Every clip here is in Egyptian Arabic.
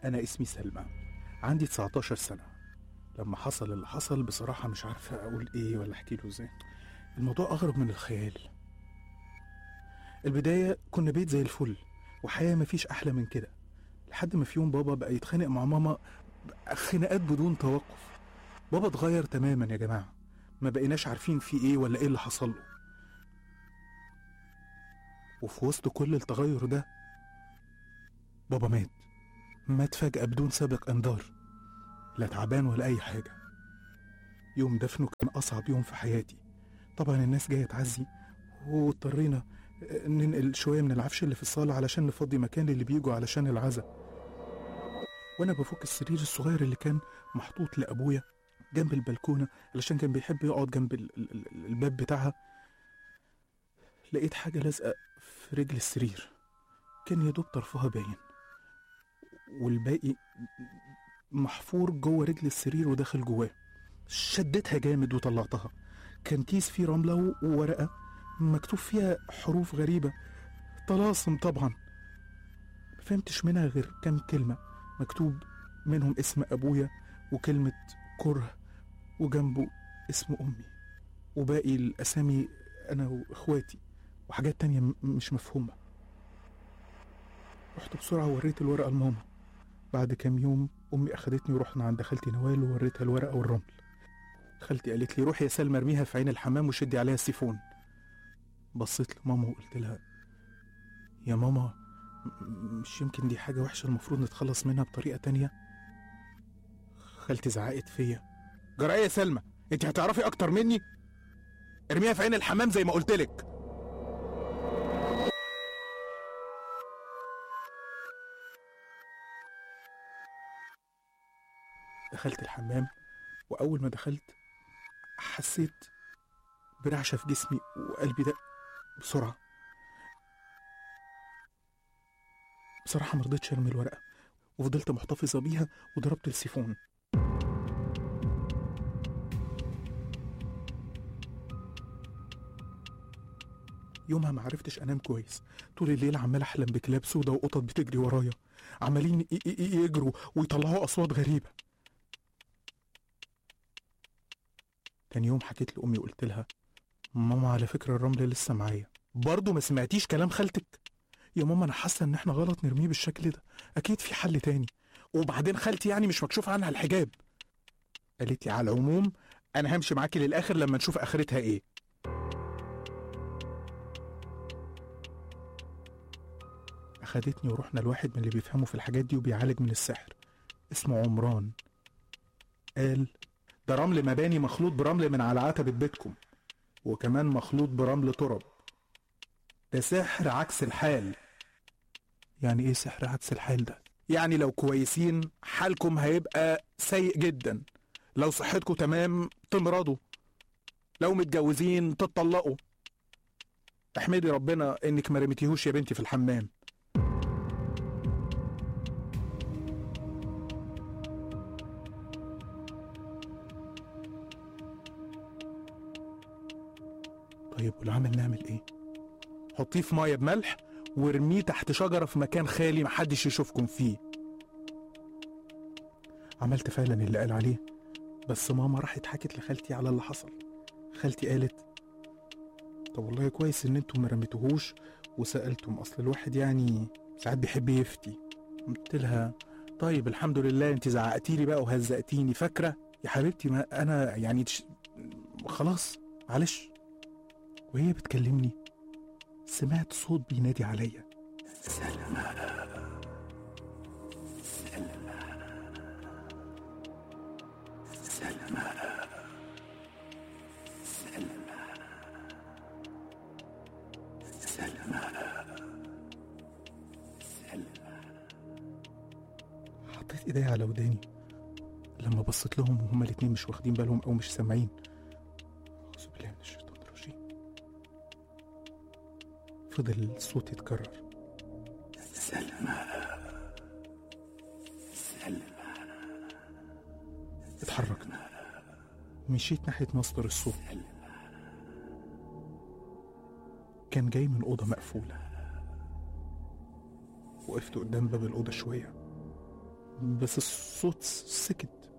أنا اسمي سلمى عندي 19 سنة لما حصل اللي حصل بصراحة مش عارفة أقول إيه ولا أحكي له إزاي الموضوع أغرب من الخيال البداية كنا بيت زي الفل وحياة مفيش أحلى من كده لحد ما في يوم بابا بقى يتخانق مع ماما خناقات بدون توقف بابا اتغير تماما يا جماعة ما بقيناش عارفين في ايه ولا ايه اللي حصل له وفي وسط كل التغير ده بابا مات مات فجأة بدون سابق انذار لا تعبان ولا أي حاجة يوم دفنه كان أصعب يوم في حياتي طبعا الناس جاية تعزي واضطرينا ننقل شوية من العفش اللي في الصالة علشان نفضي مكان اللي بيجوا علشان العزا وأنا بفك السرير الصغير اللي كان محطوط لأبويا جنب البلكونة علشان كان بيحب يقعد جنب ال- ال- ال- الباب بتاعها لقيت حاجة لازقة في رجل السرير كان يا دوب طرفها باين والباقي محفور جوه رجل السرير وداخل جواه شدتها جامد وطلعتها كان كيس فيه رملة و- وورقة مكتوب فيها حروف غريبة طلاسم طبعا مفهمتش منها غير كام كلمة مكتوب منهم اسم أبويا وكلمة كره وجنبه اسم أمي وباقي الأسامي أنا وإخواتي وحاجات تانية م- مش مفهومة رحت بسرعة ووريت الورقة لماما بعد كام يوم أمي أخدتني ورحنا عند خالتي نوال ووريتها الورقة والرمل خالتي قالت لي روحي يا سلمى ارميها في عين الحمام وشدي عليها السيفون بصيت لماما وقلت لها يا ماما م- مش يمكن دي حاجة وحشة المفروض نتخلص منها بطريقة تانية خالتي زعقت فيا جرى ايه يا سلمى انت هتعرفي اكتر مني ارميها في عين الحمام زي ما قلت لك دخلت الحمام واول ما دخلت حسيت برعشه في جسمي وقلبي دق بسرعه بصراحه مرضتش ارمي الورقه وفضلت محتفظه بيها وضربت السيفون يومها ما عرفتش انام كويس طول الليل عمال احلم بكلاب سودا وقطط بتجري ورايا عمالين ي- ي- ي- يجروا ويطلعوا اصوات غريبه تاني يوم حكيت لامي وقلت لها ماما على فكره الرمل لسه معايا برضه ما سمعتيش كلام خالتك يا ماما انا حاسه ان احنا غلط نرميه بالشكل ده اكيد في حل تاني وبعدين خالتي يعني مش مكشوف عنها الحجاب قالت لي على العموم انا همشي معاكي للاخر لما نشوف اخرتها ايه أخدتني ورحنا لواحد من اللي بيفهموا في الحاجات دي وبيعالج من السحر اسمه عمران قال ده رمل مباني مخلوط برمل من على عتبة بيتكم وكمان مخلوط برمل ترب ده سحر عكس الحال يعني ايه سحر عكس الحال ده يعني لو كويسين حالكم هيبقى سيء جدا لو صحتكم تمام تمرضوا لو متجوزين تتطلقوا احمدي ربنا انك ما رميتيهوش يا بنتي في الحمام طيب والعمل نعمل ايه حطيه في ميه بملح وارميه تحت شجره في مكان خالي محدش يشوفكم فيه عملت فعلا اللي قال عليه بس ماما راحت حكت لخالتي على اللي حصل خالتي قالت طب والله كويس ان انتم ما رميتوهوش وسالتم اصل الواحد يعني ساعات بيحب يفتي قلت لها طيب الحمد لله انت زعقتي لي بقى وهزقتيني فاكره يا حبيبتي ما انا يعني تش... خلاص معلش وهي بتكلمني سمعت صوت بينادي عليا سلمى سلمى سلمى سلمى سلمى سلمى حطيت ايديا على وداني لما بصيت لهم وهما الاتنين مش واخدين بالهم او مش سامعين أعوذ بالله من الشيطان الرجيم فضل الصوت يتكرر سلمى سلمى اتحركنا مشيت ناحية مصدر الصوت كان جاي من أوضة مقفولة وقفت قدام باب الأوضة شوية بس الصوت سكت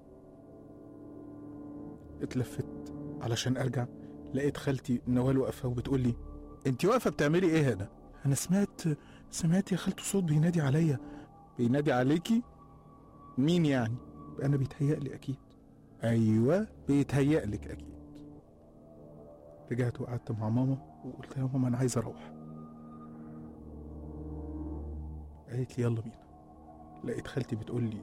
اتلفت علشان ارجع لقيت خالتي نوال واقفه وبتقول لي انت واقفه بتعملي ايه هنا انا سمعت سمعت يا خالته صوت بينادي عليا بينادي عليكي مين يعني انا بيتهيألي اكيد ايوه بيتهيألك اكيد رجعت وقعدت مع ماما وقلت لها ماما انا عايز اروح قالت لي يلا بينا لقيت خالتي بتقول لي